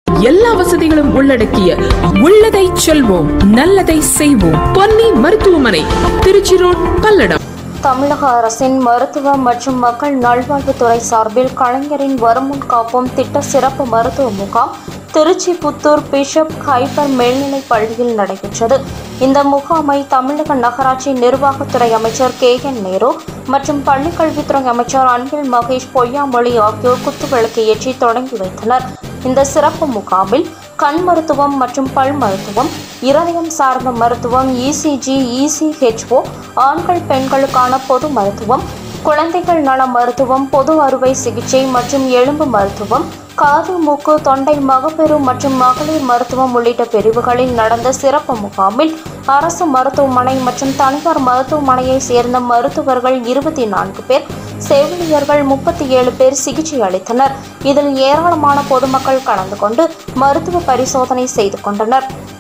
எல்லா வசதிகளும் உள்ளடக்கிய உள்ளதை செல்வோம் நல்லதை செய்வோம் பொன்னி மருத்துவமனை திருச்சி ரோட் பல்லடம் தமிழக அரசின் மருத்துவ மற்றும் மக்கள் நல்வாழ்வுத்துறை சார்பில் கலைஞரின் வருமுன் காப்போம் திட்ட சிறப்பு மருத்துவ முகாம் திருச்சி புத்தூர் பிஷப் ஹைப்பர் மேல்நிலைப் பள்ளியில் நடைபெற்றது இந்த முகாமை தமிழக நகராட்சி நிர்வாகத்துறை அமைச்சர் கே என் நேரு மற்றும் பள்ளிக்கல்வித்துறை அமைச்சர் அன்பில் மகேஷ் பொய்யாமொழி ஆகியோர் குத்துவிளக்கு ஏற்றி தொடங்கி வைத்தனர் இந்த சிறப்பு முகாமில் கண் மருத்துவம் மற்றும் பல் மருத்துவம் இருதயம் சார்ந்த மருத்துவம் இசிஜி இசிஹெச்ஓ ஆண்கள் பெண்களுக்கான பொது மருத்துவம் குழந்தைகள் நல மருத்துவம் பொது அறுவை சிகிச்சை மற்றும் எலும்பு மருத்துவம் காது மூக்கு தொண்டை மகப்பேறு மற்றும் மகளிர் மருத்துவம் உள்ளிட்ட பிரிவுகளில் நடந்த சிறப்பு முகாமில் அரசு மருத்துவமனை மற்றும் தனியார் மருத்துவமனையை சேர்ந்த மருத்துவர்கள் இருபத்தி நான்கு பேர் செவிலியர்கள் முப்பத்தி ஏழு பேர் சிகிச்சை அளித்தனர் இதில் ஏராளமான பொதுமக்கள் கலந்து கொண்டு மருத்துவ பரிசோதனை செய்து கொண்டனர்